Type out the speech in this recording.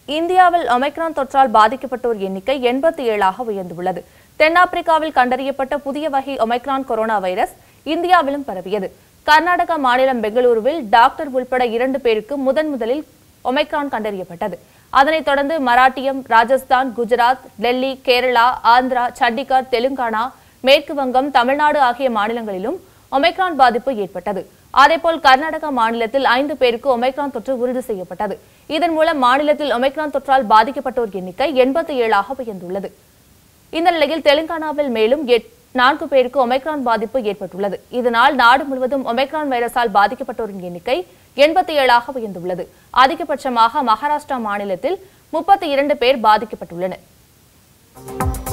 இந்தியாவில் ஒமைக்ரான் தொற்றால் பாதிக்கப்பட்டோர் எண்ணிக்கை எண்பத்தி ஏழாக உயர்ந்துள்ளது தென்னாப்பிரிக்காவில் கண்டறியப்பட்ட புதிய வகை ஒமைக்ரான் கொரோனா வைரஸ் இந்தியாவிலும் பரவியது கர்நாடகா மாநிலம் பெங்களூருவில் டாக்டர் உள்பட இரண்டு பேருக்கு முதன் முதலில் ஒமைக்ரான் கண்டறியப்பட்டது அதனைத் தொடர்ந்து மராட்டியம் ராஜஸ்தான் குஜராத் டெல்லி கேரளா ஆந்திரா சண்டிகர் தெலுங்கானா மேற்கு வங்கம் தமிழ்நாடு ஆகிய மாநிலங்களிலும் ஒமைக்ரான் பாதிப்பு ஏற்பட்டது அதேபோல் கர்நாடகா மாநிலத்தில் ஐந்து பேருக்கு ஒமைக்ரான் தொற்று உறுதி செய்யப்பட்டது இதன் மூலம் மாநிலத்தில் ஒமைக்ரான் தொற்றால் பாதிக்கப்பட்டோர் எண்ணிக்கை எண்பத்தி ஏழாக உயர்ந்துள்ளது இந்த நிலையில் தெலுங்கானாவில் மேலும் எட்- நான்கு பேருக்கு ஒமைக்ரான் பாதிப்பு ஏற்பட்டுள்ளது இதனால் நாடு முழுவதும் ஒமைக்ரான் வைரஸால் பாதிக்கப்பட்டோரின் எண்ணிக்கை எண்பத்தி ஏழாக உயர்ந்துள்ளது அதிகபட்சமாக மகாராஷ்டிரா மாநிலத்தில் முப்பத்தி இரண்டு பேர் பாதிக்கப்பட்டுள்ளனர்